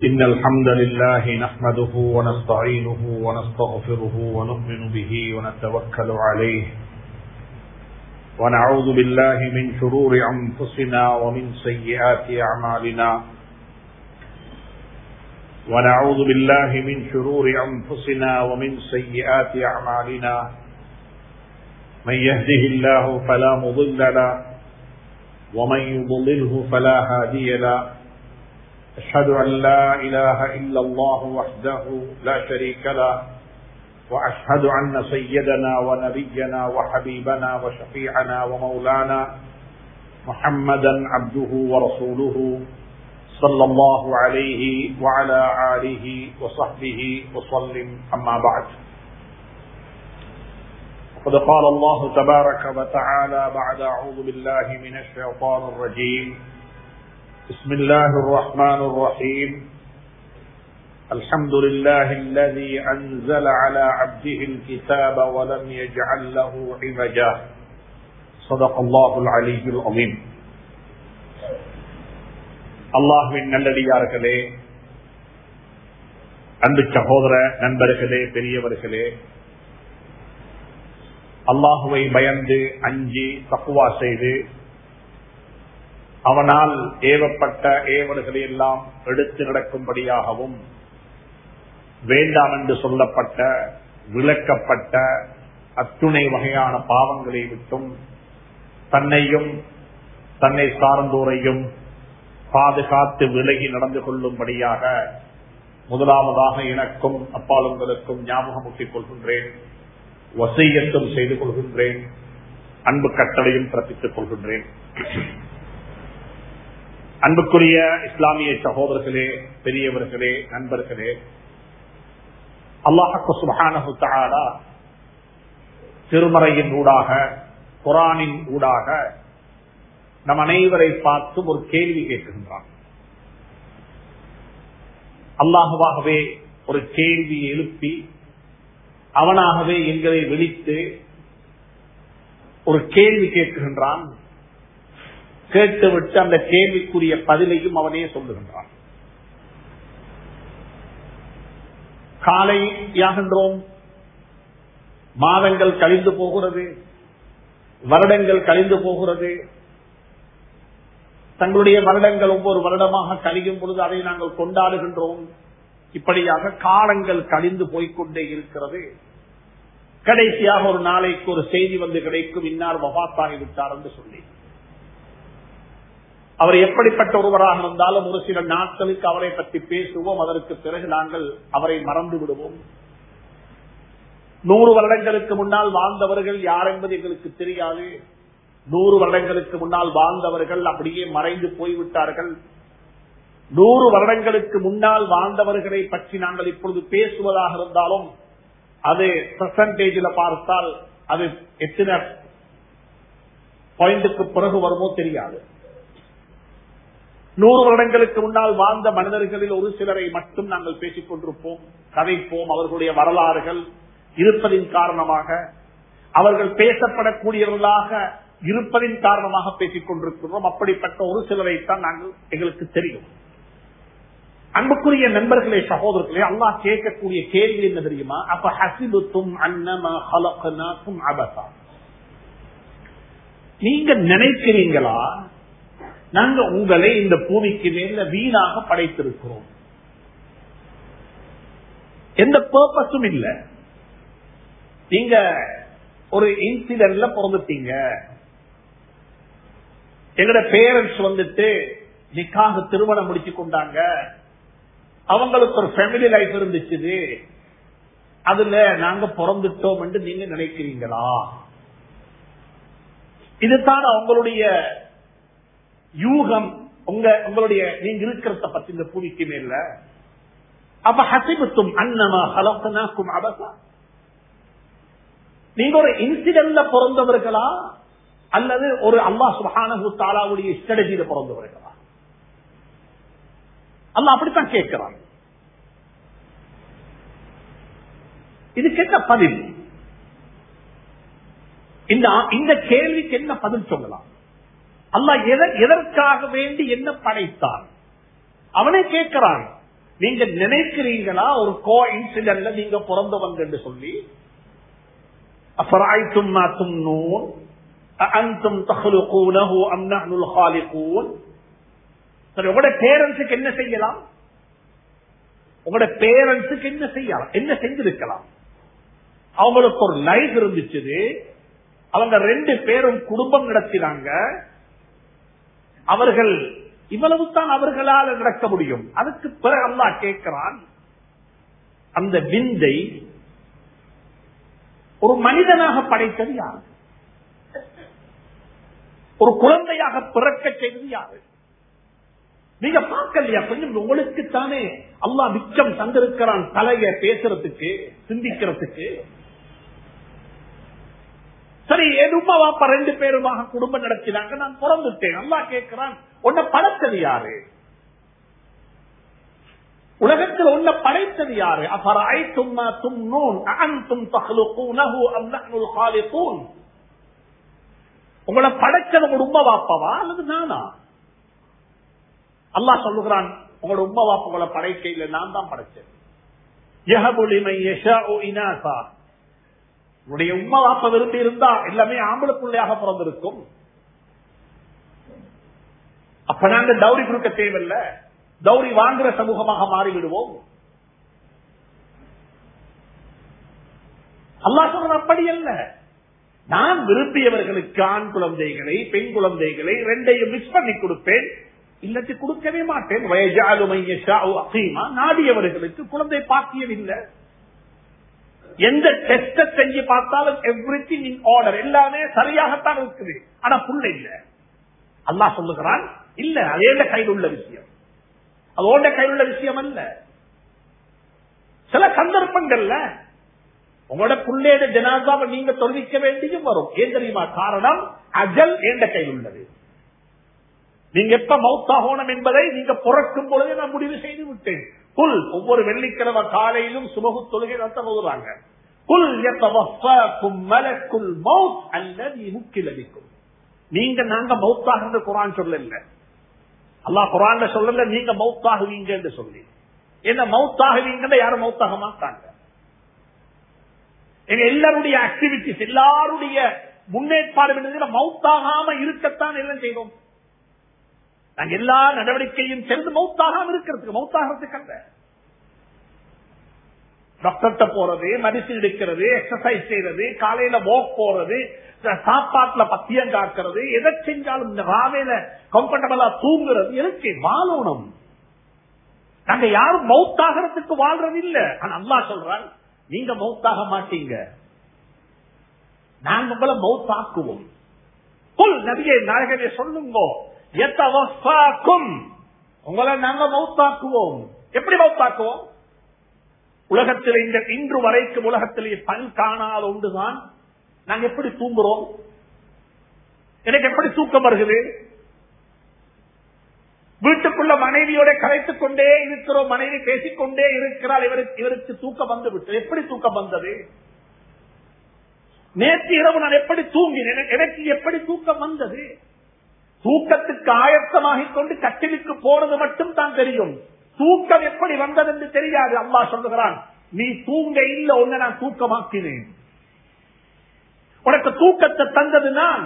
إن الحمد لله نحمده ونستعينه ونستغفره ونؤمن به ونتوكل عليه ونعوذ بالله من شرور أنفسنا ومن سيئات أعمالنا ونعوذ بالله من شرور أنفسنا ومن سيئات أعمالنا من يهده الله فلا مضل له ومن يضلله فلا هادي له أشهد أن لا إله إلا الله وحده لا شريك له وأشهد أن سيدنا ونبينا وحبيبنا وشفيعنا ومولانا محمدا عبده ورسوله صلى الله عليه وعلى آله وصحبه وسلم أما بعد قد قال الله تبارك وتعالى بعد أعوذ بالله من الشيطان الرجيم بسم الله الرحمن الرحيم الحمد لله الذي أنزل على عبده الكتاب ولم يجعل له عوجا صدق الله العلي العظيم அல்லாஹுவின் நல்லடியார்களே அன்பு சகோதர நண்பர்களே பெரியவர்களே அல்லாஹுவை பயந்து அஞ்சி தக்குவா செய்து அவனால் ஏவப்பட்ட ஏவல்களை எல்லாம் எடுத்து நடக்கும்படியாகவும் வேண்டாம் என்று சொல்லப்பட்ட விளக்கப்பட்ட அத்துணை வகையான பாவங்களை விட்டும் தன்னையும் தன்னை சார்ந்தோரையும் பாதுகாத்து விலகி நடந்து கொள்ளும்படியாக முதலாவதாக எனக்கும் அப்பாலுங்களுக்கும் ஞாபகமூட்டிக் கொள்கின்றேன் வசையத்தும் செய்து கொள்கின்றேன் அன்பு கட்டளையும் பிறப்பித்துக் கொள்கின்றேன் அன்புக்குரிய இஸ்லாமிய சகோதரர்களே பெரியவர்களே நண்பர்களே அல்லாஹு சுபஹானஹு தஆலா திருமறையின் ஊடாக குரானின் ஊடாக நம் அனைவரை பார்த்து ஒரு கேள்வி கேட்கின்றான் அல்லாஹுவாகவே ஒரு கேள்வி எழுப்பி அவனாகவே எங்களை விழித்து ஒரு கேள்வி கேட்கின்றான் கேட்டுவிட்டு அந்த கேள்விக்குரிய பதிலையும் அவனே சொல்லுகின்றான் காலை யாகின்றோம் மாதங்கள் கழிந்து போகிறது வருடங்கள் கழிந்து போகிறது தங்களுடைய வருடங்கள் ஒவ்வொரு வருடமாக கழியும் பொழுது அதை நாங்கள் கொண்டாடுகின்றோம் இப்படியாக காலங்கள் கழிந்து போய்கொண்டே இருக்கிறது கடைசியாக ஒரு நாளைக்கு ஒரு செய்தி வந்து கிடைக்கும் இன்னார் வபாத்தாகிவிட்டார் என்று சொல்லி அவர் எப்படிப்பட்ட ஒருவராக இருந்தாலும் ஒரு சில நாட்களுக்கு அவரை பற்றி பேசுவோம் அதற்கு பிறகு நாங்கள் அவரை மறந்து விடுவோம் நூறு வருடங்களுக்கு முன்னால் வாழ்ந்தவர்கள் யார் என்பது எங்களுக்கு தெரியாது நூறு வருடங்களுக்கு முன்னால் வாழ்ந்தவர்கள் அப்படியே மறைந்து போய்விட்டார்கள் நூறு வருடங்களுக்கு முன்னால் வாழ்ந்தவர்களை பற்றி நாங்கள் இப்பொழுது பேசுவதாக இருந்தாலும் அது பெர்சன்டேஜில் பார்த்தால் அது எத்தனை பாயிண்ட்டுக்கு பிறகு வருமோ தெரியாது நூறு வருடங்களுக்கு முன்னால் வாழ்ந்த மனிதர்களில் ஒரு சிலரை மட்டும் நாங்கள் பேசிக் கொண்டிருப்போம் கதைப்போம் அவர்களுடைய வரலாறுகள் இருப்பதின் காரணமாக அவர்கள் பேசப்படக்கூடியவர்களாக இருப்பதின் காரணமாக பேசிக் கொண்டிருக்கிறோம் அப்படிப்பட்ட ஒரு சிலரைத்தான் நாங்கள் எங்களுக்கு தெரியும் அன்புக்குரிய நண்பர்களே சகோதரர்களே அல்லாஹ் கேட்கக்கூடிய கேள்வி என்ன தெரியுமா அப்ப ஹசிபுத்தும் அன்னமும் அபசா நீங்க நினைக்கிறீங்களா நாங்க உங்களை இந்த பூமிக்கு மேல வீணாக படைத்திருக்கிறோம் எந்த பர்பஸும் இல்ல நீங்க ஒரு இன்சிடென்ட்ல பிறந்துட்டீங்க எங்கட பேரண்ட்ஸ் வந்துட்டு நிக்காக திருமணம் முடிச்சு கொண்டாங்க அவங்களுக்கு ஒரு ஃபேமிலி லைஃப் இருந்துச்சு அதுல நாங்க பிறந்துட்டோம் என்று நீங்க நினைக்கிறீங்களா இதுதான் அவங்களுடைய யூகம் உங்க உங்களுடைய நீங்க இருக்கிறத பத்தி இந்த பூமிக்கு மேல அப்ப ஹசிபத்தும் அன்னமா ஹலோக்கனாக்கும் அபசா நீங்க ஒரு இன்சிடென்ட்ல பிறந்தவர்களா அல்லது ஒரு அல்லா சுகானு தாலாவுடைய ஸ்ட்ராட்டஜியில பிறந்தவர்களா அல்ல அப்படித்தான் கேட்கிறான் இதுக்கு என்ன பதில் இந்த கேள்விக்கு என்ன பதில் சொல்லலாம் அல்லா எதற்காக வேண்டி என்ன படைத்தான் அவனே கேட்கிறான் நீங்க நினைக்கிறீங்களா ஒரு கோ இன்சிடென்ட்ல நீங்க பிறந்தவங்க என்று சொல்லி أفرأيتم ما تمنون أأنتم تخلقونه أم نحن الخالقون சரி உங்களோட பேரண்ட்ஸுக்கு என்ன செய்யலாம் உங்களோட பேரண்ட்ஸுக்கு என்ன செய்யலாம் என்ன செஞ்சிருக்கலாம் அவங்களுக்கு ஒரு லைஃப் இருந்துச்சு அவங்க ரெண்டு பேரும் குடும்பம் நடத்தினாங்க அவர்கள் இவ்வளவு தான் அவர்களால் நடக்க முடியும் அதுக்கு பிறகு அல்லா கேட்கிறான் அந்த விந்தை ஒரு மனிதனாக படைத்தது யாரு ஒரு குழந்தையாக பிறக்க செய்தது யாரு நீங்க பார்க்கலையா கொஞ்சம் உங்களுக்கு தானே அல்லா மிச்சம் தந்திருக்கிறான் தலைய பேசுறதுக்கு சிந்திக்கிறதுக்கு சரி என் உமா வாப்பா ரெண்டு பேருமாக குடும்பம் நடத்தினாங்க நான் பிறந்துட்டேன் அல்லா கேட்கிறான் உன்னை படைத்தது யாரு உலகத்தில் உன்னை படைத்தது யாரு அஃபரஐத்தும் மா தும்னூன் அஅன்தும் தக்லுகூனஹு அம் நஹ்னுல் காலிகூன் உங்களை படைச்சது உங்க உம்மா வாப்பாவா அல்லது நானா அல்லாஹ் சொல்லுகிறான் உங்களோட உம்மா வாப்பா உங்களை படைக்கையில் நான் தான் படைச்சேன் யஹபுலிமை யஷாஉ இனாசா உன்னுடைய உம்மா வாப்பா விரும்பி இருந்தா எல்லாமே ஆம்பளை பிள்ளையாக பிறந்திருக்கும் அப்ப நாங்க டவுரி கொடுக்க தேவையில்ல டவுரி வாங்குற சமூகமாக மாறிவிடுவோம் அல்லா சொல்ற அப்படி அல்ல நான் விரும்பியவர்களுக்கு ஆண் குழந்தைகளை பெண் குழந்தைகளை ரெண்டையும் மிக்ஸ் பண்ணி கொடுப்பேன் இல்லத்து கொடுக்கவே மாட்டேன் வயஜாலுமையா நாடியவர்களுக்கு குழந்தை பாக்கியம் இல்லை எந்த டெஸ்ட செஞ்சு பார்த்தாலும் எவ்ரி திங் இன் ஆர்டர் எல்லாமே சரியாகத்தான் இருக்குது ஆனா புள்ள இல்ல அல்லா சொல்லுகிறான் இல்ல அதே கையில் உள்ள விஷயம் அதோட கையில் உள்ள விஷயம் அல்ல சில சந்தர்ப்பங்கள்ல உங்களோட புள்ளேட ஜனாதாவை நீங்க தொழிக்க வேண்டியும் வரும் ஏன் தெரியுமா காரணம் அஜல் ஏண்ட கையில் உள்ளது நீங்க எப்ப மௌத்தாகணும் என்பதை நீங்க பிறக்கும் பொழுதே நான் முடிவு செய்து விட்டேன் புல் ஒவ்வொரு வெள்ளிக்கிழமை காலையிலும் சுமகு தொழுகை நடத்த போகிறாங்க புல் மலக்குள் மவுத் அல்லது முக்கிலடிக்கும் நீங்க நாங்க மௌத்தாக குரான் சொல்லல அல்லா குரான் சொல்லல நீங்க மௌத்தாகுவீங்க என்று சொல்லி என்ன மௌத்தாகுவீங்க யாரும் மௌத்தாக மாட்டாங்க எங்க எல்லாருடைய ஆக்டிவிட்டிஸ் எல்லாருடைய முன்னேற்பாடு மௌத்தாகாம இருக்கத்தான் எல்லாம் செய்தோம் நாங்க எல்லா நடவடிக்கையும் சேர்ந்து மௌத்தாகாம இருக்கிறதுக்கு மௌத்தாகிறதுக்கு அல்ல டாக்டர்கிட்ட போறது மெடிசின் எடுக்கிறது எக்ஸசைஸ் செய்யறது காலையில வாக் போறது சாப்பாட்டுல பத்தியம் காக்கிறது எதை செஞ்சாலும் இந்த ராவையில கம்ஃபர்டபுளா தூங்குறது எதுக்கு வாழணும் நாங்க யாரும் மௌத்தாகிறதுக்கு வாழ்றது இல்ல ஆனா அல்லா சொல்றாங்க நீங்க மௌத்தாக மாட்டீங்க நாங்க உங்களை மௌத்தாக்குவோம் புல் நபியை நாயகனை சொல்லுங்க உங்களை நாங்க மௌத்தாக்குவோம் எப்படி மௌத்தாக்குவோம் உலகத்தில் இந்த இன்று வரைக்கும் உலகத்திலே பல் காணாத ஒன்றுதான் நாங்க எப்படி தூங்குறோம் எனக்கு எப்படி தூக்கம் வருகிறது வீட்டுக்குள்ள மனைவியோட கரைத்துக் கொண்டே இருக்கிறோம் மனைவி பேசிக்கொண்டே இருக்கிறாள் இவருக்கு இவருக்கு தூக்கம் வந்து விட்டு எப்படி தூக்கம் வந்தது நேற்று இரவு நான் எப்படி தூங்கினேன் எனக்கு எப்படி தூக்கம் வந்தது தூக்கத்துக்கு ஆயத்தமாகிக் கொண்டு கட்டிலுக்கு போறது மட்டும் தான் தெரியும் தூக்கம் எப்படி வந்தது என்று தெரியாது அம்மா சொல்லுகிறான் நீ தூங்க இல்ல ஒன்னு நான் தூக்கமாக்கினேன் உனக்கு தூக்கத்தை தந்தது நான்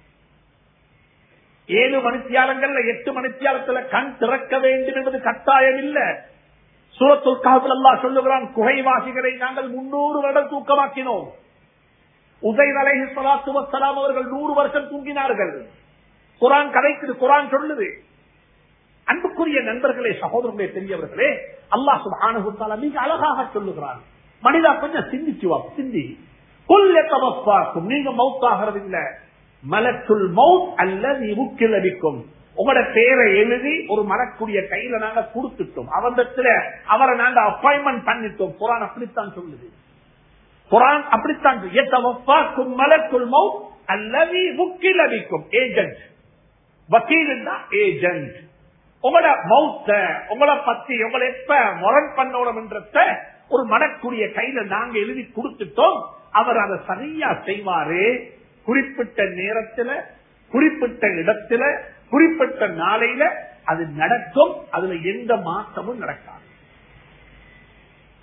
ஏழு மணித்தியாலங்கள்ல எட்டு மணித்தியாலத்துல கண் திறக்க வேண்டும் என்பது கட்டாயம் இல்ல சூரத்துல் காவல் அல்லா சொல்லுகிறான் குகைவாசிகளை நாங்கள் முன்னூறு வருடம் தூக்கமாக்கினோம் உதய் அலைஹி சலாத்து வசலாம் அவர்கள் நூறு வருஷம் தூங்கினார்கள் குரான் கதைக்குது குரான் சொல்லுது அன்புக்குரிய நண்பர்களே சகோதரர்களே பெரியவர்களே அல்லாஹ் சுபானுத்தால மிக அழகாக சொல்லுகிறான் மனிதா கொஞ்சம் சிந்திச்சு வா சிந்தி கொல்லத்தமப்பாக்கும் நீங்க மவுத்தாகிறது இல்ல மலக்குள் மவுத் அல்லது முக்கில் அடிக்கும் உங்களோட பேரை எழுதி ஒரு மலக்குடைய கையில நாங்க கொடுத்துட்டோம் அவரிடத்துல அவரை நாங்க அப்பாயின்மெண்ட் பண்ணிட்டோம் குரான் அப்படித்தான் சொல்லுது குரான் அப்படித்தான் எத்தமப்பாக்கும் மலக்குள் மவுத் அல்லது முக்கில் அடிக்கும் ஏஜென்ட் வக்கீல் ஏஜென்ட் உங்களோட மௌத்த உங்களை பத்தி உங்களை எப்ப முரண் பண்ணணும் என்றத ஒரு மடக்கூடிய கையில நாங்க எழுதி கொடுத்துட்டோம் அவர் அதை சரியா செய்வாரு குறிப்பிட்ட நேரத்துல குறிப்பிட்ட இடத்துல குறிப்பிட்ட நாளையில அது நடக்கும் அதுல எந்த மாற்றமும் நடக்காது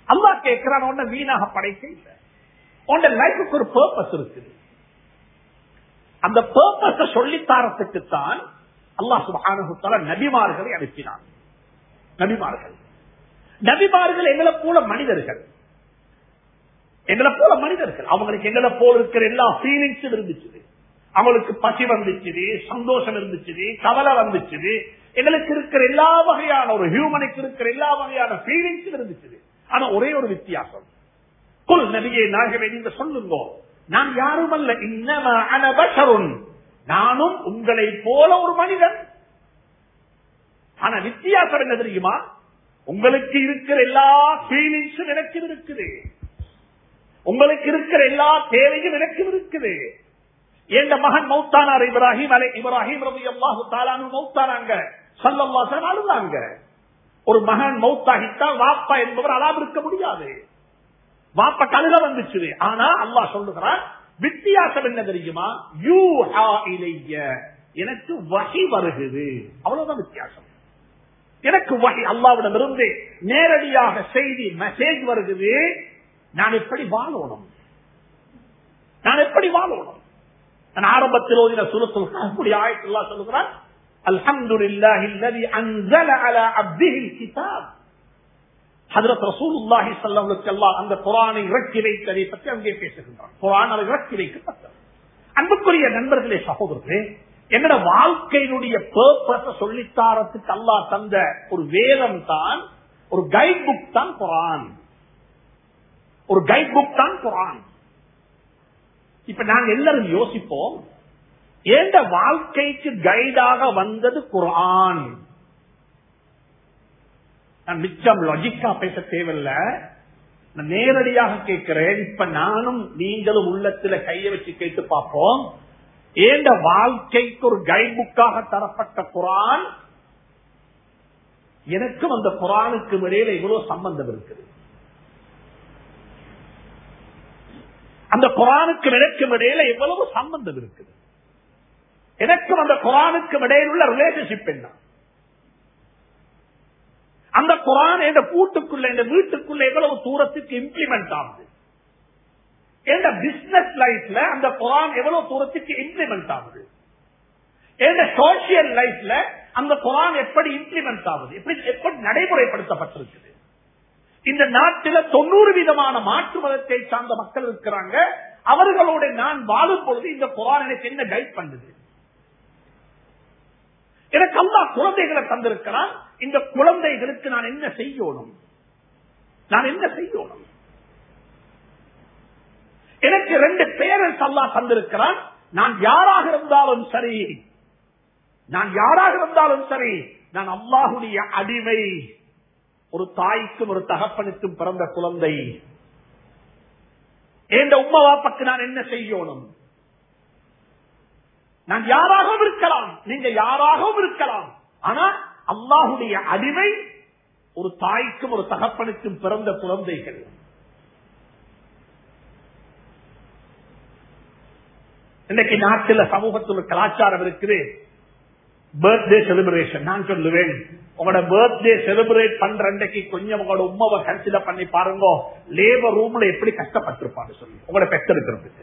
அல்லா கேட்கிறான் உன்ன வீணாக படைக்க இல்லை உன் லைஃபுக்கு ஒரு பர்பஸ் இருக்குது அந்த பர்பஸ சொல்லித்தாரத்துக்கு தான் அல்லாஹ் சுபானுத்தால நபிமார்களை அனுப்பினான் நபிமார்கள் நபிமார்கள் எங்களை போல மனிதர்கள் எங்களை போல மனிதர்கள் அவங்களுக்கு எங்களை போல இருக்கிற எல்லா ஃபீலிங்ஸும் இருந்துச்சு அவங்களுக்கு பசி வந்துச்சு சந்தோஷம் இருந்துச்சு கவலை வந்துச்சு எங்களுக்கு இருக்கிற எல்லா வகையான ஒரு ஹியூமனுக்கு இருக்கிற எல்லா வகையான ஃபீலிங்ஸும் இருந்துச்சு ஆனா ஒரே ஒரு வித்தியாசம் குல் நபியை நாகவே நீங்க சொல்லுங்க நான் யாரும் அல்ல இன்னம அனபஷருன் நானும் உங்களை போல ஒரு மனிதன் ஆனா வித்தியாசம் என்ன தெரியுமா உங்களுக்கு இருக்கிற எல்லா ஃபீலிங்ஸும் எனக்கு இருக்குது உங்களுக்கு இருக்கிற எல்லா தேவையும் எனக்கு இருக்குது எந்த மகன் மௌத்தானார் இப்ராஹிம் அலை இப்ராஹிம் ரவி அல்லாஹு தாலானு மௌத்தானாங்க சல்லல்லாசன் அழுதாங்க ஒரு மகன் மௌத்தாகித்தான் வாப்பா என்பவர் அலாம் இருக்க முடியாது வாப்ப கழுத வந்துச்சு ஆனா அல்லாஹ் சொல்லுகிறான் வித்தியாசம் என்ன தெரியுமா யூ இலைய எனக்கு வகை வருகுது அவ்வளவுதான் வித்தியாசம் எனக்கு வகை அல்லாவிடம் இருந்து நேரடியாக செய்தி மெசேஜ் வருகுது நான் எப்படி வாழணும் நான் எப்படி வாழணும் நான் ஆரம்பத்தில் ஓதின சுரத்தில் அப்படி ஆயத்துல்லா சொல்லுகிறான் அல்ஹம்துலில்லாஹி அல்லதி அன்ஸல அலா அப்திஹில் கிதாப் ஹஜரத் ரசூலுல்லாஹி ஸல்லல்லாஹு அலைஹி வஸல்லம் அந்த குர்ஆனை இறக்கி வைத்ததை பற்றி அங்கே பேசுகின்றார் குர்ஆன் அதை இறக்கி வைக்கப்பட்டது அன்புக்குரிய நண்பர்களே சகோதரர்களே என்னோட வாழ்க்கையினுடைய பர்பஸ சொல்லித்தாரத்துக்கு அல்லாஹ் தந்த ஒரு வேதம் தான் ஒரு கைட் புக் தான் குரான் ஒரு கைட் புக் தான் குரான் இப்ப நாங்க எல்லாரும் யோசிப்போம் எந்த வாழ்க்கைக்கு கைடாக வந்தது குரான் நான் மிச்சம் லாஜிக்கா பேச தேவையில்ல நான் நேரடியாக கேட்கிறேன் இப்ப நானும் நீங்களும் உள்ளத்துல கைய வச்சு கேட்டு பார்ப்போம் ஏண்ட வாழ்க்கைக்கு ஒரு கைட் புக்காக தரப்பட்ட குரான் எனக்கும் அந்த குரானுக்கு இடையில இவ்வளவு சம்பந்தம் இருக்குது அந்த குரானுக்கு எனக்கும் இடையில எவ்வளவு சம்பந்தம் இருக்குது எனக்கும் அந்த குரானுக்கு இடையில் உள்ள ரிலேஷன்ஷிப் என்ன அந்த குரான் என்ற கூட்டுக்குள்ள இந்த வீட்டுக்குள்ள எவ்வளவு தூரத்துக்கு இம்ப்ளிமெண்ட் ஆகுது எந்த பிசினஸ் லைஃப்ல அந்த குரான் எவ்வளவு தூரத்துக்கு இம்ப்ளிமெண்ட் ஆகுது எந்த சோசியல் லைஃப்ல அந்த குரான் எப்படி இம்ப்ளிமெண்ட் ஆகுது எப்படி எப்படி நடைமுறைப்படுத்தப்பட்டிருக்குது இந்த நாட்டில தொண்ணூறு விதமான மாற்று மதத்தை சார்ந்த மக்கள் இருக்கிறாங்க அவர்களோட நான் வாழும் பொழுது இந்த குரான் எனக்கு என்ன கைட் பண்ணுது எனக்கு அல்லா குழந்தைகளை தந்திருக்கிறான் இந்த குழந்தைகளுக்கு நான் என்ன செய்யணும் நான் என்ன செய்யணும் எனக்கு ரெண்டு பேரன்ஸ் அல்லா தந்திருக்கிறான் நான் யாராக இருந்தாலும் சரி நான் யாராக இருந்தாலும் சரி நான் அல்லாஹுடைய அடிமை ஒரு தாய்க்கும் ஒரு தகப்பனுக்கும் பிறந்த குழந்தை எந்த உம்மா வாப்பக்கு நான் என்ன செய்யணும் நான் யாராகவும் இருக்கலாம் நீங்க யாராகவும் இருக்கலாம் ஆனா அல்லாஹுடைய அடிமை ஒரு தாய்க்கும் ஒரு தகப்பனுக்கும் பிறந்த குழந்தைகள் இன்னைக்கு நாட்டில் சமூகத்தில் கலாச்சாரம் இருக்குது பர்த்டே செலிபிரேஷன் நான் சொல்லுவேன் உங்களோட பர்த்டே செலிபிரேட் பண்ற அன்றைக்கு கொஞ்சம் உங்களோட உமாவை கன்சிடர் பண்ணி பாருங்க லேபர் ரூம்ல எப்படி கஷ்டப்பட்டிருப்பாங்க சொல்லி உங்களோட பெற்றெடுக்கிறதுக்கு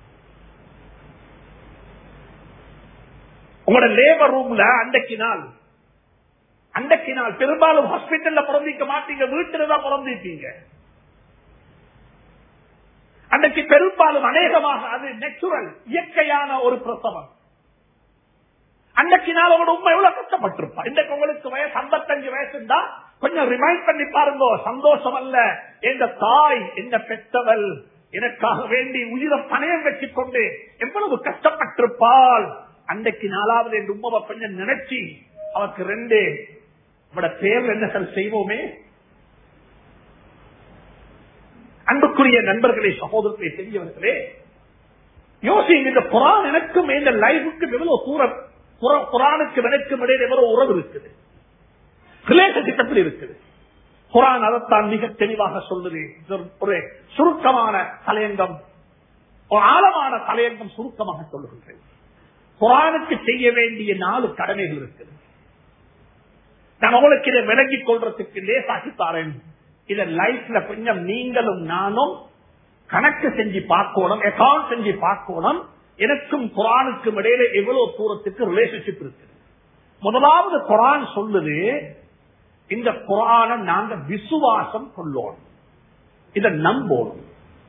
உங்களோட லேபர் ரூம்ல அன்றைக்கு நாள் அன்றைக்கு நாள் பெரும்பாலும் ஹாஸ்பிட்டல்ல பிறந்திக்க மாட்டீங்க வீட்டுல தான் பிறந்திருப்பீங்க அன்றைக்கு பெரும்பாலும் அநேகமாக அது நேச்சுரல் இயற்கையான ஒரு பிரசவம் அன்றைக்கு நாள் உங்களோட உண்மை எவ்வளவு கஷ்டப்பட்டிருப்பா இன்றைக்கு உங்களுக்கு வயசு ஐம்பத்தஞ்சு வயசு இருந்தா கொஞ்சம் ரிமைண்ட் பண்ணி பாருங்க சந்தோஷம் அல்ல எந்த தாய் என்ன பெற்றவள் எனக்காக வேண்டி உயிரை பணயம் வச்சுக் கொண்டு எவ்வளவு கஷ்டப்பட்டிருப்பாள் அன்றைக்கு நாலாவது என் உண்மை கொஞ்சம் நினைச்சு அவருக்கு ரெண்டு அவட பேர் என்ன சார் செய்வோமே அன்புக்குரிய நண்பர்களே சகோதரர்களே பெரியவர்களே யோசிங்க இந்த குரான் எனக்கும் இந்த லைஃபுக்கும் எவ்வளவு தூரம் குரானுக்கு எனக்கும் இடையில எவ்வளவு உறவு இருக்குது ரிலேஷன்ஷிப் எப்படி இருக்குது குரான் அதைத்தான் மிக தெளிவாக சொல்லுது ஒரு சுருக்கமான தலையங்கம் ஒரு ஆழமான தலையங்கம் சுருக்கமாக சொல்லுகின்றேன் குரானுக்கு செய்ய வேண்டிய நாலு கடமைகள் இருக்குது நான் உங்களுக்கு இதை விலகிக் கொள்றதுக்கு லேசாக்கி தாரேன் இத லைஃப்ல கொஞ்சம் நீங்களும் நானும் கணக்கு செஞ்சு பார்க்கணும் அக்கௌண்ட் செஞ்சு பார்க்கணும் எனக்கும் குரானுக்கும் இடையில எவ்வளவு தூரத்துக்கு ரிலேஷன்ஷிப் இருக்கு முதலாவது குரான் சொல்லுது இந்த குரானை நாங்க விசுவாசம் கொள்ளோம் இத நம்போணும்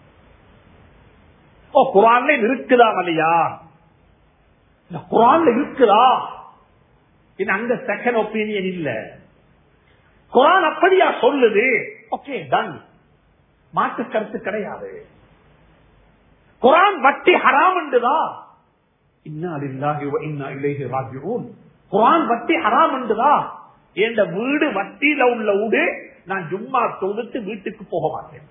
ஓ குரான்ல இருக்குதா இல்லையா இந்த குரான்ல இருக்குதா இது அங்க செகண்ட் ஒப்பீனியன் இல்ல குரான் அப்படியா சொல்லுது ஓகே டன் மாற்று கருத்து கிடையாது குரான் வட்டி ஹராம் என்றுதா இன்னா லில்லாஹி வ இன்னா இலைஹி ராஜிஊன் குரான் வட்டி ஹராம் என்றுதா என் வீடு வட்டியில உள்ள வீடு நான் ஜும்மா தொழுத்து வீட்டுக்கு போக மாட்டேன்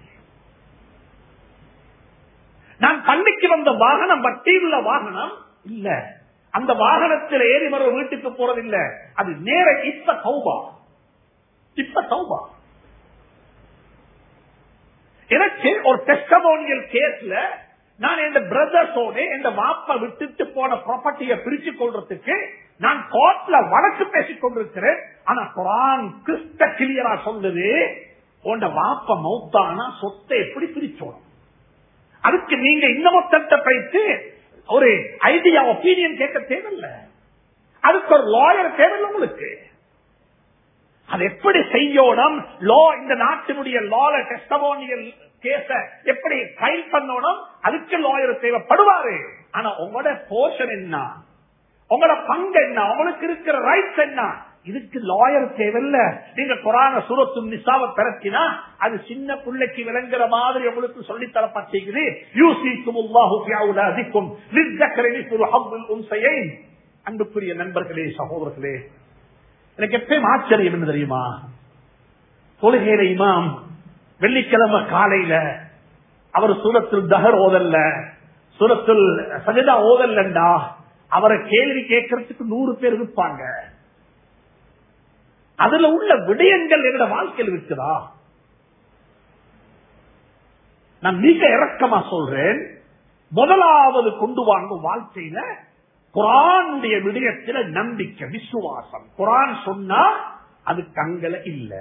நான் பள்ளிக்கு வந்த வாகனம் வட்டியில் உள்ள வாகனம் இல்ல அந்த வாகனத்தில் ஏறி வர வீட்டுக்கு போறதில்ல அது நேர இப்ப சௌபா இப்ப சௌபா எனக்கு ஒரு டெஸ்டமோனியல் கேஸ்ல நான் என் பிரதர்ஸோட என் வாப்ப விட்டுட்டு போன ப்ராப்பர்ட்டியை பிரிச்சு கொள்றதுக்கு நான் கோர்ட்ல வழக்கு பேசிக் கொண்டிருக்கிறேன் ஆனா குரான் கிறிஸ்ட கிளியரா சொல்லுது உண்ட வாப்ப மௌத்தானா சொத்தை எப்படி பிரிச்சோணும் அதுக்கு நீங்க இன்னமொத்தத்தை பயிற்சி ஒரு ஐடியா ஒப்பீனியன் கேட்க தேவையில்லை அதுக்கு ஒரு லாயர் தேவையில்லை உங்களுக்கு அது எப்படி செய்யணும் லோ இந்த நாட்டினுடைய லால டெஸ்டமோனியல் கேஸ எப்படி ஃபைல் பண்ணணும் அதுக்கு லாயர் தேவைப்படுவாரு ஆனா உங்களோட போர்ஷன் என்ன உங்களோட பங்கு என்ன உங்களுக்கு இருக்கிற ரைட்ஸ் என்ன இதுக்கு லாயர் தேவையில்ல நீங்க குரான சுரத்து நிசாவை பிறத்தினா அது சின்ன பிள்ளைக்கு விளங்குற மாதிரி உங்களுக்கு சொல்லி தரப்பட்டிருக்குது யூசிக்கும் அன்புக்குரிய நண்பர்களே சகோதரர்களே எனக்கு எப்பயும் ஆச்சரியம் என்ன தெரியுமா தொழுகையில இமாம் வெள்ளிக்கிழமை காலையில அவர் சூரத்தில் தகர் ஓதல்ல சூரத்தில் சஜிதா ஓதல்லண்டா அவரை கேள்வி கேட்கறதுக்கு நூறு பேர் இருப்பாங்க அதுல உள்ள விடயங்கள் என்னோட வாழ்க்கையில் இருக்குதா நான் மிக இறக்கமா சொல்றேன் முதலாவது கொண்டு வாங்கும் வாழ்க்கையில குரானுடைய விடயத்தில நம்பிக்கை விசுவாசம் குரான் சொன்னா அது கங்கல இல்ல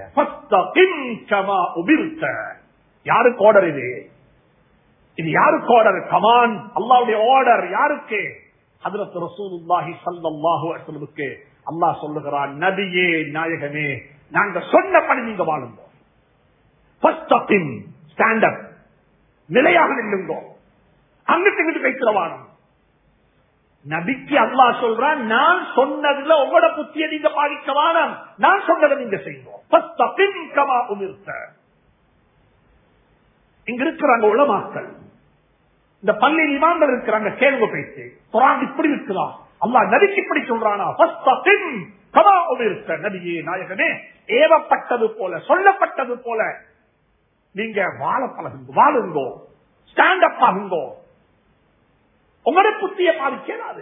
யாருக்கு ஆர்டர் இது இது யாருக்கு ஆர்டர் கமான் அல்லாவுடைய ஆர்டர் யாருக்கு அதுல ரசூலுல்லாஹி ஸல்லல்லாஹு அலைஹி வஸல்லமுக்கு அல்லாஹ் சொல்லுகிறான் நபியே நாயகமே நாங்க சொன்னபடி நீங்க வாழுங்க first of in stand up நிலையாக நில்லுங்க அங்கிட்டு இங்கிட்டு வைக்கிற வானம் நபிக்கு அல்லாஹ் சொல்றான் நான் சொன்னதுல உங்களோட புத்திய நீங்க பாதிக்க வானம் நான் சொன்னதை நீங்க செய்வோம் ஃபர்ஸ்ட் ஆஃப் இன் கமா உமிர்த்த இங்க இருக்கிறாங்க உளமாக்கள் இந்த பள்ளி இமாம்கள் இருக்கிறாங்க கேள்வி பேச்சு குரான் இப்படி இருக்கலாம் அல்லா நபிக்கு இப்படி சொல்றானா நபியே நாயகனே ஏவப்பட்டது போல சொல்லப்பட்டது போல நீங்க வாழ பழகுங்க வாழுங்கோ ஸ்டாண்ட் அப் ஆகுங்கோ உங்களோட புத்திய பாதிக்காது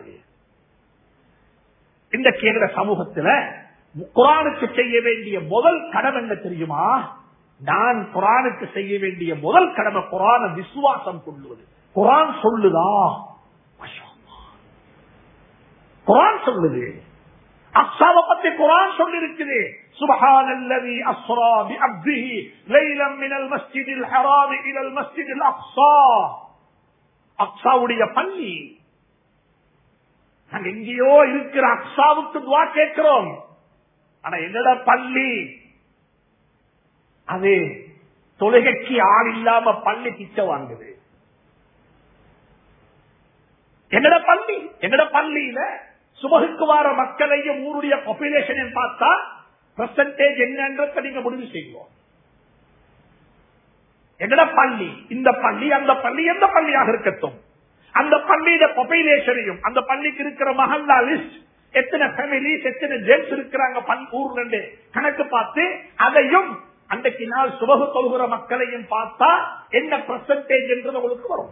இந்த கேரள சமூகத்துல குரானுக்கு செய்ய வேண்டிய முதல் கடமை என்ன தெரியுமா நான் குரானுக்கு செய்ய வேண்டிய முதல் கடமை குரான விசுவாசம் கொள்ளுவது குரான் சொல்லுதா குரான் சொல்லுது அக்ஸாவை பத்தி குரான் சொல்லி இருக்குது سبحان الذي أسرى بعبده ليلا من المسجد الحرام إلى المسجد الأقصى அக்ஸாவுடைய பள்ளி நாங்க எங்கேயோ இருக்கிற அக்ஸாவுக்கு துவா கேட்கிறோம் ஆனா என்னோட பள்ளி அது தொழுகைக்கு ஆள் இல்லாம பள்ளி பிச்சை வாங்குது எங்கட பள்ளி எங்கட பள்ளியில சுபகுக்கு வார மக்களையும் ஊருடைய பாப்புலேஷனையும் பார்த்தா பெர்சன்டேஜ் என்னன்றத நீங்க முடிவு செய்வோம் எங்கட பள்ளி இந்த பள்ளி அந்த பள்ளி எந்த பள்ளியாக இருக்கட்டும் அந்த பள்ளியில பாப்புலேஷனையும் அந்த பள்ளிக்கு இருக்கிற மஹல்லா லிஸ்ட் எத்தனை ஃபேமிலிஸ் எத்தனை ஜென்ஸ் இருக்கிறாங்க ஊர்ல இருந்து கணக்கு பார்த்து அதையும் அன்றைக்கு நாள் சுபகு தொழுகிற மக்களையும் பார்த்தா என்ன பெர்சன்டேஜ் என்றது உங்களுக்கு வரும்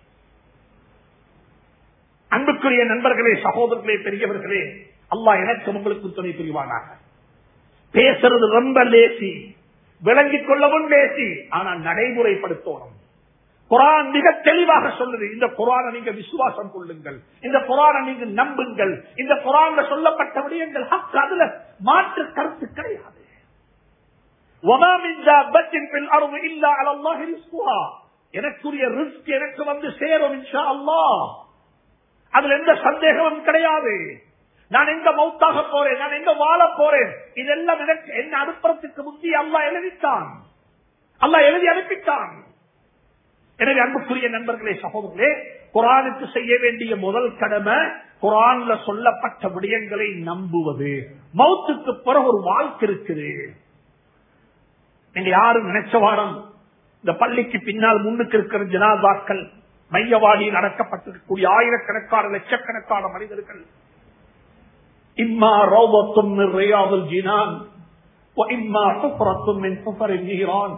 அன்புக்குரிய நண்பர்களே சகோதரர்களே பெரியவர்களே அல்லாஹ் எனக்கு உங்களுக்கு துணை புரிவானாக பேசுறது ரொம்ப லேசி விளங்கிக் கொள்ளவும் லேசி ஆனா நடைமுறைப்படுத்தணும் குரான் மிக தெளிவாக சொல்லுது இந்த குரானை நீங்க விசுவாசம் கொள்ளுங்கள் இந்த குரானை நீங்க நம்புங்கள் இந்த குரான்ல சொல்லப்பட்ட விடயங்கள் ஹக் அதுல மாற்று கருத்து கிடையாது وَمَا مِنْ دَابَّةٍ فِي الْأَرْضِ إِلَّا عَلَى اللَّهِ رِزْقُهَا. எனக்குரிய ரிஸ்க் எனக்கு வந்து சேரும் இன்ஷா அல்லாஹ் அதுல எந்த சந்தேகமும் கிடையாது நான் எங்க மௌத்தாக போறேன் நான் எங்க வாழ போறேன் இதெல்லாம் எனக்கு என்ன அனுப்புறதுக்கு முந்தி அல்லாஹ் எழுதிட்டான் அல்லாஹ் எழுதி அனுப்பிட்டான் எனவே அன்புக்குரிய நண்பர்களே சகோதரர்களே குரானுக்கு செய்ய வேண்டிய முதல் கடமை குரான்ல சொல்லப்பட்ட விடயங்களை நம்புவது மௌத்துக்கு பிறகு ஒரு வாழ்க்கை இருக்குது நீங்க யாரும் நினைச்ச வாரம் இந்த பள்ளிக்கு பின்னால் முன்னுக்கு இருக்கிற ஜனாதாக்கள் மையவாடியில் அடக்கப்பட்டிருக்கக்கூடிய ஆயிரக்கணக்கான லட்சக்கணக்கான மனிதர்கள் இம்மா ரோபத்தும் ரியாதுல் ஜினான் இம்மா சுப்ரத்தும் மின் சுஃபரின் நீரான்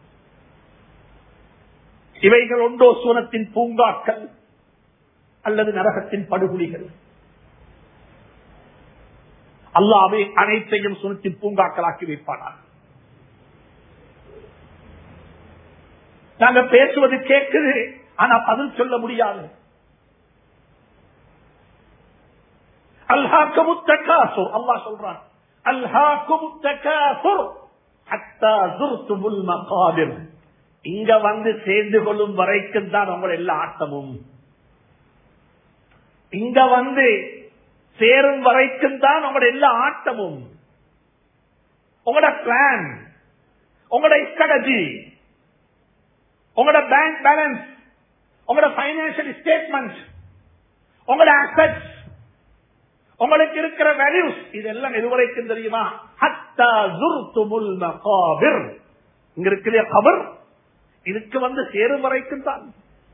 இவைகள் ஒன்றோ சூனத்தின் பூங்காக்கள் அல்லது நரகத்தின் படுகொலிகள் அல்லாவே அனைத்தையும் சுனத்தின் பூங்காக்களாக்கி வைப்பானார் நாங்க பேசுவது கேட்குது ஆனா பதில் சொல்ல முடியாது அல்ஹாக்கமுத்தகாசுர் அல்லாஹ் சொல்றான் அல்ஹாக்கமுத்தகாசுர் ஹத்தா ஜுர்துமுல் மகாபிர் இங்க வந்து சேர்ந்து கொள்ளும் வரைக்கும் தான் உங்களோட எல்லா ஆட்டமும் இங்க வந்து சேரும் வரைக்கும் தான் உங்களோட எல்லா ஆட்டமும் உங்களோட பிளான் உங்களோட ஸ்ட்ராட்டஜி உங்களோட பேங்க் பேலன்ஸ் உங்களோட பைனான்சியல் ஸ்டேட்மெண்ட் உங்களோட அசட்ஸ் உங்களுக்கு இருக்கிற வேல்யூஸ் இதெல்லாம் எதுவரைக்கும் தெரியுமா ஹத்தா ஜுர்துமுல் மகாபிர் இங்க இருக்கிற கபர் இதுக்கு வந்து சேரும் வரைக்கும் தான்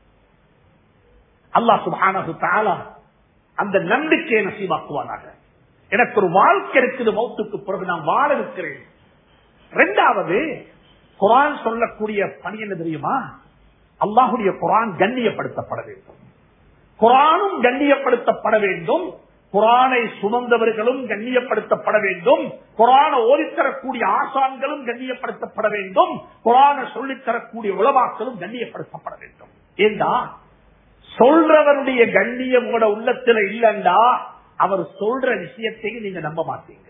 அல்லாஹ் சுபானு தாலா அந்த நம்பிக்கையை நசீவாக்குவானாக எனக்கு ஒரு வாழ்க்கை இருக்குது மௌத்துக்கு பிறகு நான் வாழ இருக்கிறேன் இரண்டாவது குரான் சொல்லக்கூடிய பணி என்ன தெரியுமா அல்லாஹுடைய குரான் கண்ணியப்படுத்தப்பட வேண்டும் குரானும் கண்ணியப்படுத்தப்பட வேண்டும் குரானை சுமந்தவர்களும் கண்ணியப்படுத்தப்பட வேண்டும் குரான ஓதித்தரக்கூடிய ஆசான்களும் கண்ணியப்படுத்தப்பட வேண்டும் குரான சொல்லித்தரக்கூடிய உளவாக்களும் கண்ணியப்படுத்தப்பட வேண்டும் ஏண்டா சொல்றவருடைய கண்ணியம் கூட உள்ளத்துல இல்லண்டா அவர் சொல்ற விஷயத்தையும் நீங்க நம்ப மாட்டீங்க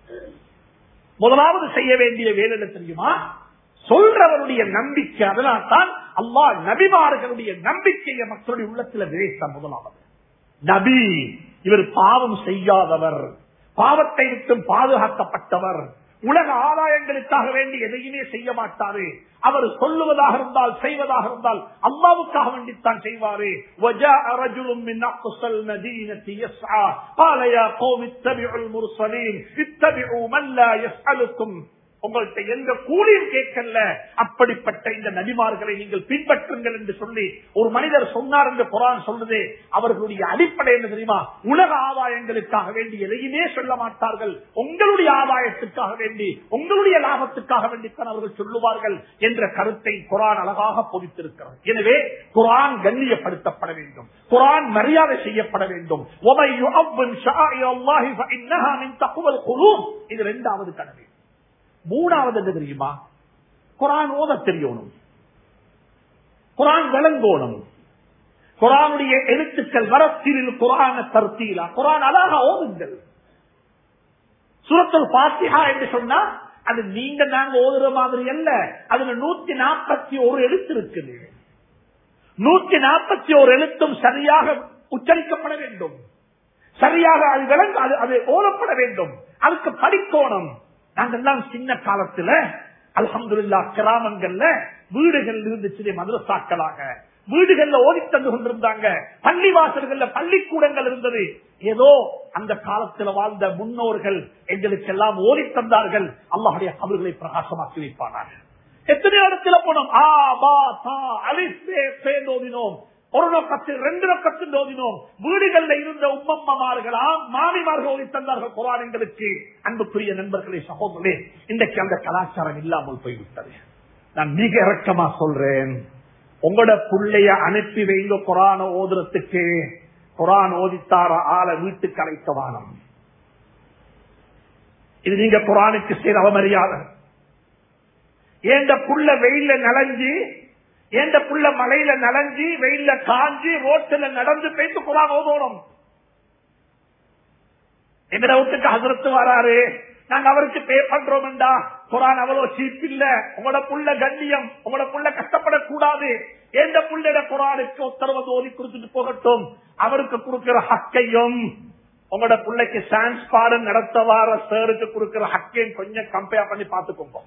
முதலாவது செய்ய வேண்டிய வேலை என்ன தெரியுமா சொல்றவருடைய நம்பிக்கை அதனால்தான் அல்லாஹ் நபிமார்களுடைய நம்பிக்கையை மக்களுடைய உள்ளத்துல விதைத்த முதலாவது நபி இவர் பாவம் செய்யாதவர் பாவத்தை விட்டும் பாதுகாக்கப்பட்டவர் உலக ஆதாயங்களுக்காக வேண்டி எதையுமே செய்ய மாட்டாரு அவர் சொல்லுவதாக இருந்தால் செய்வதாக இருந்தால் அல்லாவுக்காக வேண்டித்தான் செய்வாரு وَجَاءَ رَجُلٌ مِّنْ أَقْصَى الْمَدِينَةِ يَسْعَى قَالَ يَا قَوْمِ اتَّبِعُوا الْمُرْسَلِينَ اتَّبِعُوا مَن لَّا يَسْأَلُكُمْ உங்கள்கிட்ட எந்த கூலியும் கேட்கல அப்படிப்பட்ட இந்த நபிமார்களை நீங்கள் பின்பற்றுங்கள் என்று சொல்லி ஒரு மனிதர் சொன்னார் என்று குரான் சொல்றது அவர்களுடைய அடிப்படை என்ன தெரியுமா உலக ஆதாயங்களுக்காக வேண்டி எதையுமே சொல்ல மாட்டார்கள் உங்களுடைய ஆதாயத்துக்காக வேண்டி உங்களுடைய லாபத்துக்காக வேண்டித்தான் அவர்கள் சொல்லுவார்கள் என்ற கருத்தை குரான் அழகாக பொதித்திருக்கிறது எனவே குரான் கண்ணியப்படுத்தப்பட வேண்டும் குரான் மரியாதை செய்யப்பட வேண்டும் وَمَن يُعَظِّمْ شَعَائِرَ اللَّهِ فَإِنَّهَا مِن تَقْوَى الْقُلُوبِ இது இரண்டாவது கடமை மூணாவது என்ன தெரியுமா குரான் ஓத தெரியணும் குரான் விளங்கோணும் குரானுடைய எழுத்துக்கள் வரத்தில் குரான தர்த்தீலா குரான் அழகா ஓதுங்கள் சுரத்தல் பாத்திஹா என்று சொன்னா அது நீங்க நாங்க ஓதுற மாதிரி அல்ல அதுல நூத்தி நாற்பத்தி ஒரு எழுத்து இருக்குது நூத்தி நாற்பத்தி ஒரு எழுத்தும் சரியாக உச்சரிக்கப்பட வேண்டும் சரியாக அது விளங்க அது அது ஓதப்பட வேண்டும் அதுக்கு படிக்கோணம் நாங்கெல்லாம் சின்ன காலத்துல அல்ஹம்துல்லா கிராமங்கள்ல வீடுகள் இருந்துச்சு மதுரசாக்களாக வீடுகள்ல ஓடி தந்து கொண்டிருந்தாங்க பள்ளி வாசல்கள்ல பள்ளிக்கூடங்கள் இருந்தது ஏதோ அந்த காலத்துல வாழ்ந்த முன்னோர்கள் எங்களுக்கு எல்லாம் ஓடி தந்தார்கள் அல்லாஹுடைய கபல்களை பிரகாசமாக்கி வைப்பானார்கள் எத்தனை இடத்துல போனோம் ஆ பா தா அலிசே சேர்ந்தோதினோம் ஒரு நோக்கத்தில் ரெண்டு நோக்கத்தில் ஓதினோம் வீடுகள்ல இருந்த உம்மம்மார்கள் மாமிமார்கள் ஓதி தந்தார்கள் குரானங்களுக்கு அன்புக்குரிய நண்பர்களே சகோதரே இன்றைக்கு அந்த கலாச்சாரம் இல்லாமல் போய்விட்டது நான் மிக இறக்கமா சொல்றேன் உங்களோட பிள்ளைய அனுப்பி வைங்க குரான ஓதுறதுக்கு குரான் ஓதித்தார ஆள வீட்டுக்கு அழைத்த வானம் இது நீங்க குரானுக்கு செய்த அவமரியாதை ஏண்ட புள்ள வெயில நலஞ்சு ஏண்ட புள்ள மலையில நலஞ்சி வெயில காஞ்சி ரோட்டில் நடந்து போயிட்டு குரான் ஓதோணும் எங்கட வீட்டுக்கு ஹசரத்து வராரு நாங்க அவருக்கு பே பண்றோம்டா குரான் அவ்வளவு சீப் இல்ல உங்களோட புள்ள கண்ணியம் உங்களோட புள்ள கஷ்டப்படக்கூடாது எந்த புள்ளைட குரானுக்கு உத்தரவு ஓதி கொடுத்துட்டு போகட்டும் அவருக்கு கொடுக்கிற ஹக்கையும் உங்களோட பிள்ளைக்கு சான்ஸ் பாடம் நடத்த வார சேருக்கு கொடுக்கிற ஹக்கையும் கொஞ்சம் கம்பேர் பண்ணி பார்த்துக்கோங்க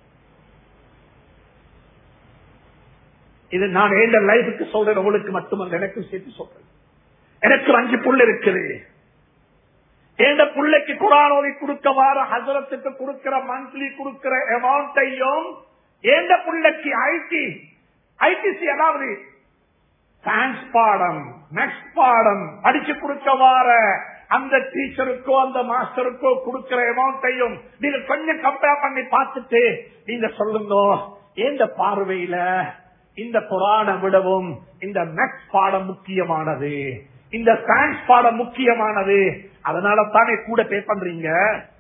இது நான் எந்த லைஃபுக்கு சொல்றேன் உங்களுக்கு மட்டுமல்ல எனக்கும் சேர்த்து சொல்றேன் எனக்கு அஞ்சு புள்ள இருக்குது எந்த பிள்ளைக்கு குரான் ஓதி கொடுக்க வார ஹசரத்துக்கு கொடுக்கிற மந்த்லி கொடுக்கிற அமௌண்ட்டையும் எந்த பிள்ளைக்கு ஐடி ஐடிசி அதாவது சயின்ஸ் பாடம் மேக்ஸ் பாடம் அடிச்சு கொடுக்க வார அந்த டீச்சருக்கோ அந்த மாஸ்டருக்கோ கொடுக்கிற அமௌண்ட்டையும் நீங்க கொஞ்சம் கம்பேர் பண்ணி பார்த்துட்டு நீங்க சொல்லுங்க எந்த பார்வையில இந்த புராண விடவும் இந்த மேக்ஸ் பாடம் முக்கியமானது இந்த சயின்ஸ் பாடம் முக்கியமானது அதனால தானே கூட பே பண்றீங்க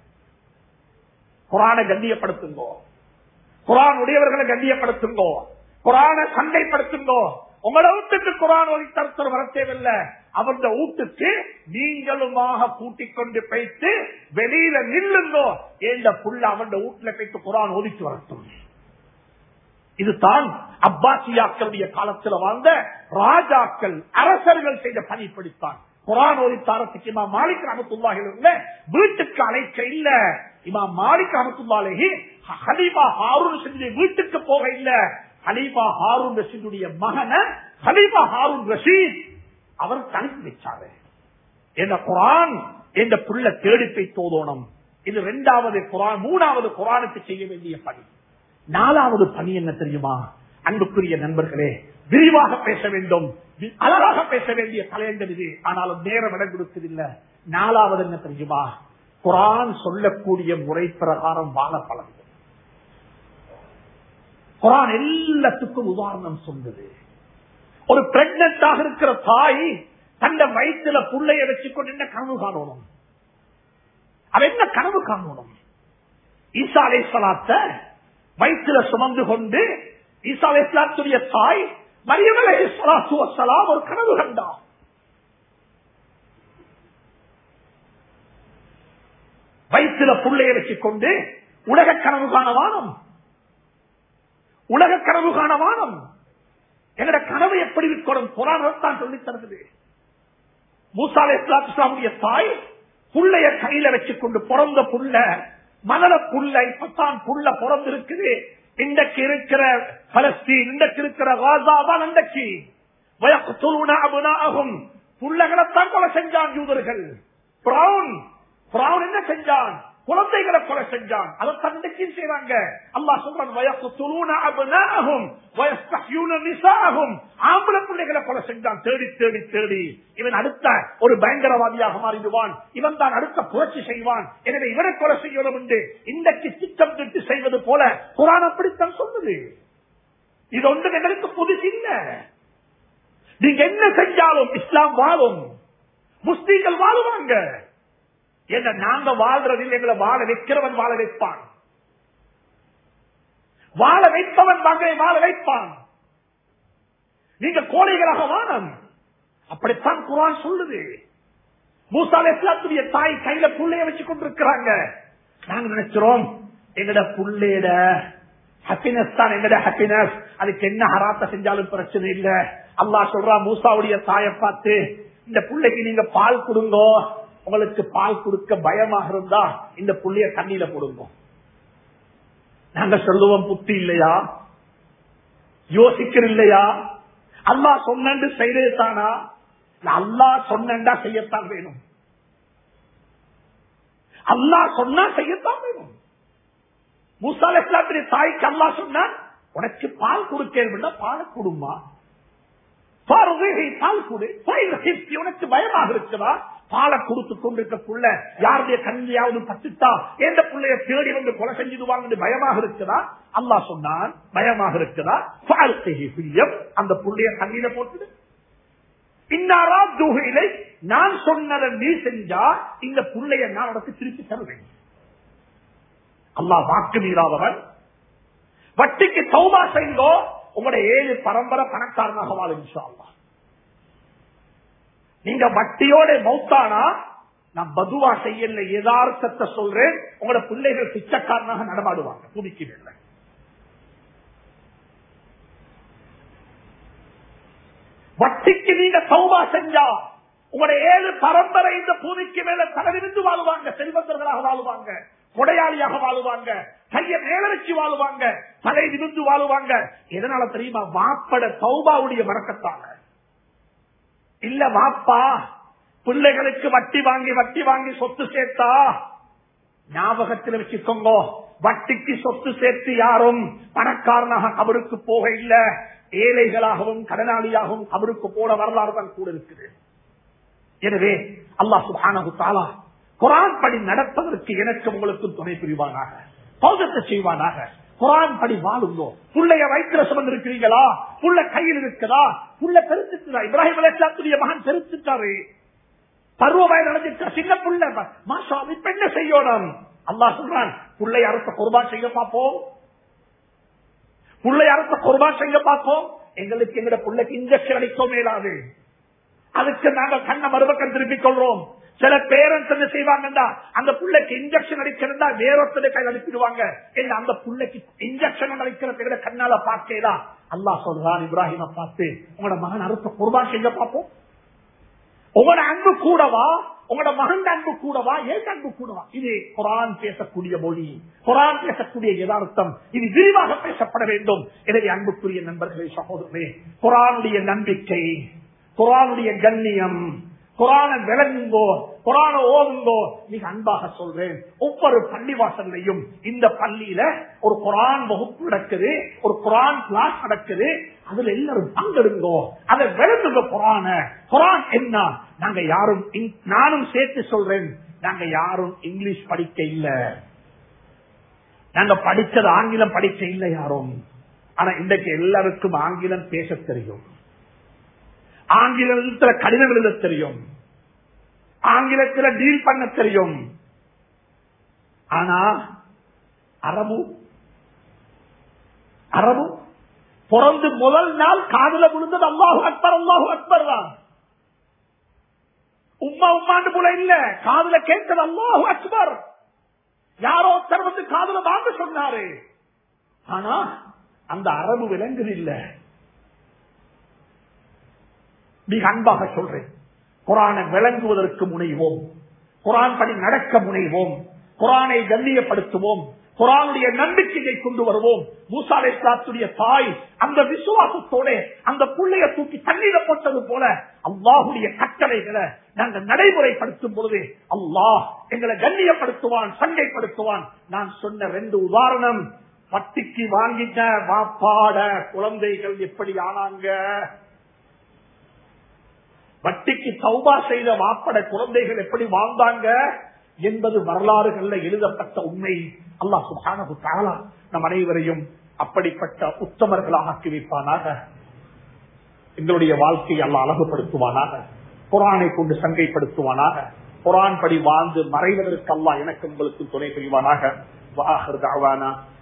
குரானை கண்ணியப்படுத்துங்கோ குரான் உடையவர்களை கண்ணியப்படுத்துங்கோ குரானை சண்டைப்படுத்துங்கோ உங்களோட வீட்டுக்கு குரான் ஒளி தருத்தர் வர தேவையில்லை அவருடைய வீட்டுக்கு நீங்களுமாக கூட்டிக் கொண்டு போய்த்து வெளியில நில்லுங்கோ ஏண்ட புள்ள அவருடைய வீட்டுல போய்த்து குரான் ஒதுக்கி வரட்டும் இதுதான் அப்பாசியாக்களுடைய காலத்தில் வாழ்ந்த ராஜாக்கள் அரசர்கள் செய்த பணி படித்தான் குரான் ஒலித்தாரத்துக்கு இமா மாலிக் ரமத்துல்லாஹில் இருந்த வீட்டுக்கு அழைக்க இல்ல இமா மாலிக் ரமத்துல்லாலேஹி ஹலீபா ஹாரூன் செஞ்சு வீட்டுக்கு போக இல்ல ஹலீபா ஹாரூன் ரஷீதுடைய மகன ஹலீபா ஹாரூன் ரஷீத் அவர் தனித்து வச்சாரு என்ன குரான் என்ற புள்ள தேடி போய் தோதோணும் இது இரண்டாவது குரான் மூணாவது குரானுக்கு செய்ய வேண்டிய பணி நாலாவது பணி என்ன தெரியுமா அன்புக்குரிய நண்பர்களே விரிவாக பேச வேண்டும் அழகாக பேச வேண்டிய தலையங்கள் இது ஆனாலும் நேரம் இடம் கொடுத்ததில்லை நாலாவது என்ன தெரியுமா குரான் சொல்லக்கூடிய முறை பிரகாரம் வாழ பழகுது குரான் எல்லாத்துக்கும் உதாரணம் சொன்னது ஒரு பிரெக்னண்டாக இருக்கிற தாய் தந்த வயிற்றுல புள்ளைய வச்சுக்கொண்டு என்ன கனவு காணணும் அவ என்ன கனவு காணணும் ஈசா அலை சலாத்த வயிற்றுல சுமந்து கொண்டு ஈசா அலை சலாத்துடைய தாய் மரியம் அலை சலாத்து வசலாம் ஒரு கனவு கண்டா வயிற்றுல புள்ளைய வச்சுக்கொண்டு உலக கனவு காண வானம் உலக கனவு காண வானம் எங்கட கனவு எப்படி இருக்கணும் புராணத்தான் சொல்லி தருகிறது மூசாலை இஸ்லாமுடைய தாய் புள்ளைய கையில வச்சுக்கொண்டு பிறந்த புள்ள மணல புள்ள இப்பத்தான் புள்ள பிறந்திருக்குது இன்றைக்கு இருக்கிற பலஸ்தீன் இன்றைக்கு இருக்கிற காசா தான் இன்றைக்கு ஆகும் புள்ளகளைத்தான் கொலை செஞ்சான் யூதர்கள் பிரவுன் பிரவுன் என்ன செஞ்சான் குழந்தைகளை கொலை செஞ்சான் அதை தந்தைக்கும் செய்வாங்க அல்லா சொல்றான் வயசுலூன அபனாகும் வயஸ்தஹ்யூன நிசாகும் ஆம்பளை பிள்ளைகளை கொலை செஞ்சான் தேடி தேடி தேடி இவன் அடுத்த ஒரு பயங்கரவாதியாக மாறிடுவான் இவன் தான் அடுத்த புரட்சி செய்வான் எனவே இவனை கொலை செய்யணும் என்று இன்றைக்கு திட்டம் திட்டு செய்வது போல குரான் அப்படித்தான் சொல்லுது இது ஒன்று எங்களுக்கு புதுசு இல்ல நீங்க என்ன செஞ்சாலும் இஸ்லாம் வாழும் முஸ்லீம்கள் வாழுவாங்க என்ன நாங்க வாழ்றதில் எங்களை வாழ வைக்கிறவன் வாழ வைப்பான் வாழ வைப்பவன் மகளை வாழ வைப்பான் நீங்க கோழைகளாக வாழம் அப்படித்தான் குரான் சொல்லுது மூசால இஸ்லாத்துடைய தாய் கையில புள்ளைய வச்சு கொண்டிருக்கிறாங்க நாங்க நினைக்கிறோம் எங்கட புள்ளையிட ஹாப்பினஸ் தான் எங்கட ஹாப்பினஸ் அதுக்கு என்ன ஹராத்த செஞ்சாலும் பிரச்சனை இல்ல அல்லா சொல்றா மூசாவுடைய தாயை பார்த்து இந்த பிள்ளைக்கு நீங்க பால் கொடுங்க உங்களுக்கு பால் கொடுக்க பயமாக இருந்தா இந்த புள்ளைய தண்ணியில போடுங்க நாங்க சொல்லுவோம் புத்தி இல்லையா யோசிக்கிற இல்லையா அல்லா சொன்னு செய்யறது தானா அல்லா சொன்னா செய்யத்தான் வேணும் அல்லா சொன்னா செய்யத்தான் வேணும் மூசால இஸ்லாத்திரி தாய்க்கு அல்லா சொன்னா உனக்கு பால் கொடுக்க பால் கொடுமா பால் கொடு உனக்கு பயமாக இருக்கிறா பாலை கொடுத்து கொண்டிருக்கக்குள்ள யாருடைய கண்ணியாவது பட்டுட்டா எந்த பிள்ளைய தேடி வந்து கொலை செஞ்சிடுவாங்க பயமாக இருக்குதா அல்லா சொன்னான் பயமாக இருக்குதா பால் பிரியம் அந்த புள்ளைய கண்ணியில போட்டுடு இன்னாரா தூகையிலை நான் சொன்னதை நீ செஞ்சா இந்த புள்ளைய நான் உனக்கு திருப்பி தருவேன் அல்லா வாக்கு மீறாதவன் வட்டிக்கு சௌபா செய்தோ உங்களுடைய ஏழு பரம்பரை பணக்காரனாக வாழும் நீங்க வட்டியோட மௌத்தானா நான் பதுவா செய்யல யதார்த்தத்தை சொல்றேன் உங்களோட பிள்ளைகள் பிச்சைக்காரனாக நடமாடுவாங்க பூமிக்கு மேல வட்டிக்கு நீங்க சௌபா செஞ்சா உங்களுடைய ஏழு பரம்பரை இந்த பூமிக்கு மேல தலைவிருந்து வாழுவாங்க செல்வந்தர்களாக வாழுவாங்க கொடையாளியாக வாழுவாங்க கைய மேல வச்சு வாழுவாங்க தலை நிமிந்து வாழுவாங்க எதனால தெரியுமா வாப்பட சௌபாவுடைய வழக்கத்தாங்க இல்ல வாப்பா பிள்ளைகளுக்கு வட்டி வாங்கி வட்டி வாங்கி சொத்து சேர்த்தா ஞாபகத்தில் வச்சுக்கோங்க வட்டிக்கு சொத்து சேர்த்து யாரும் பணக்காரனாக கபருக்கு போக இல்ல ஏழைகளாகவும் கடனாளியாகவும் கபருக்கு போன வரலாறு தான் கூட இருக்குது எனவே அல்லாஹ் சுபானகு தாலா குரான் படி நடப்பதற்கு எனக்கு உங்களுக்கு துணை புரிவானாக பௌதத்தை செய்வானாக குரான் படி வாழுங்கோ புள்ளைய வயிற்றுல சுமந்து இருக்கிறீங்களா புள்ள கையில் இருக்குதா புள்ள பெருத்துட்டா இப்ராஹிம் அலிஸ்லாத்துடைய மகன் பெருத்துட்டாரு பருவ வயது நடந்துட்டா சின்ன புள்ள மாஷா இப்ப என்ன செய்யணும் அல்லாஹ் சொல்றான் புள்ளை அரச குர்பான் செய்ய பார்ப்போம் புள்ளை அரச குர்பான் செய்ய பார்ப்போம் எங்களுக்கு எங்கட புள்ளைக்கு இன்ஜெக்ஷன் அளிக்கோ மேலாது அதுக்கு நாங்க கண்ணை மறுபக்கம் திருப்பிக் கொள்றோம் சில பேரண்ட்ஸ் என்ன செய்வாங்கடா அந்த புள்ளைக்கு இன்ஜெக்ஷன் அடிக்கிறதா வேறொருத்தரை கையில் அனுப்பிடுவாங்க இல்ல அந்த புள்ளைக்கு இன்ஜெக்ஷன் அடிக்கிறத கண்ணால பார்த்தேதா அல்லாஹ் சொல்றான் இப்ராஹிம பார்த்து உங்களோட மகன் அறுத்த குர்பான் செய்ய பார்ப்போம் உங்களோட அன்பு கூடவா உங்களோட மகன் அன்பு கூடவா ஏன் அன்பு கூடவா இது குரான் பேசக்கூடிய மொழி குரான் பேசக்கூடிய யதார்த்தம் இது விரிவாக பேசப்பட வேண்டும் எனவே அன்புக்குரிய நண்பர்களே சகோதரர்களே குரானுடைய நம்பிக்கை குரானுடைய கண்ணியம் குரான விளங்குங்கோ குரான ஓதுங்கோ மிக அன்பாக சொல்றேன் ஒவ்வொரு பள்ளிவாசல்லையும் இந்த பள்ளியில ஒரு குரான் வகுப்பு நடக்குது ஒரு குரான் கிளாஸ் நடக்குது அதுல எல்லாரும் பங்கெடுங்கோ அதை விளங்குங்க குரான குரான் என்ன நாங்க யாரும் நானும் சேர்த்து சொல்றேன் நாங்க யாரும் இங்கிலீஷ் படிக்க இல்ல நாங்க படிச்சது ஆங்கிலம் படிக்க இல்ல யாரும் ஆனா இன்றைக்கு எல்லாருக்கும் ஆங்கிலம் பேச தெரியும் ஆங்கிலத்தில் கடிதம் எழுத தெரியும் ஆங்கிலத்தில் டீல் பண்ண தெரியும் ஆனா அரபு அரபு பிறந்து முதல் நாள் காதல விழுந்தது அல்லாஹு அக்பர் அல்லாஹு அக்பர் தான் உம்மா உம்மாண்டு போல இல்ல காதல கேட்கது அல்லாஹு அக்பர் யாரோ ஒருத்தர் வந்து காதல வாங்க சொன்னாரு ஆனா அந்த அரபு விலங்குது இல்லை மிக அன்பாக சொல்றேன் குரானை விளங்குவதற்கு முனைவோம் குரான் படி நடக்க முனைவோம் குரானை கண்ணியப்படுத்துவோம் குரானுடைய நம்பிக்கையை கொண்டு வருவோம் மூசாலை இஸ்லாத்துடைய தாய் அந்த விசுவாசத்தோட அந்த புள்ளைய தூக்கி தண்ணீர போட்டது போல அல்லாஹுடைய கட்டளைகளை நாங்கள் நடைமுறைப்படுத்தும் பொழுது அல்லாஹ் எங்களை கண்ணியப்படுத்துவான் சண்டைப்படுத்துவான் நான் சொன்ன ரெண்டு உதாரணம் பட்டிக்கு வாங்கிட்ட வாப்பாட குழந்தைகள் எப்படி ஆனாங்க வட்டிக்கு சௌபா செய்த வாப்பட குழந்தைகள் எப்படி வாழ்ந்தாங்க என்பது வரலாறுகள்ல எழுதப்பட்ட உண்மை அல்லாஹ் சுபானு தாலா நம் அனைவரையும் அப்படிப்பட்ட உத்தமர்களாக ஆக்கி வைப்பானாக எங்களுடைய வாழ்க்கையை அல்ல அழகுபடுத்துவானாக குரானை கொண்டு சங்கைப்படுத்துவானாக குரான் படி வாழ்ந்து மறைவதற்கு அல்லா எனக்கு உங்களுக்கு துணை புரிவானாக வாஹர் தாவானா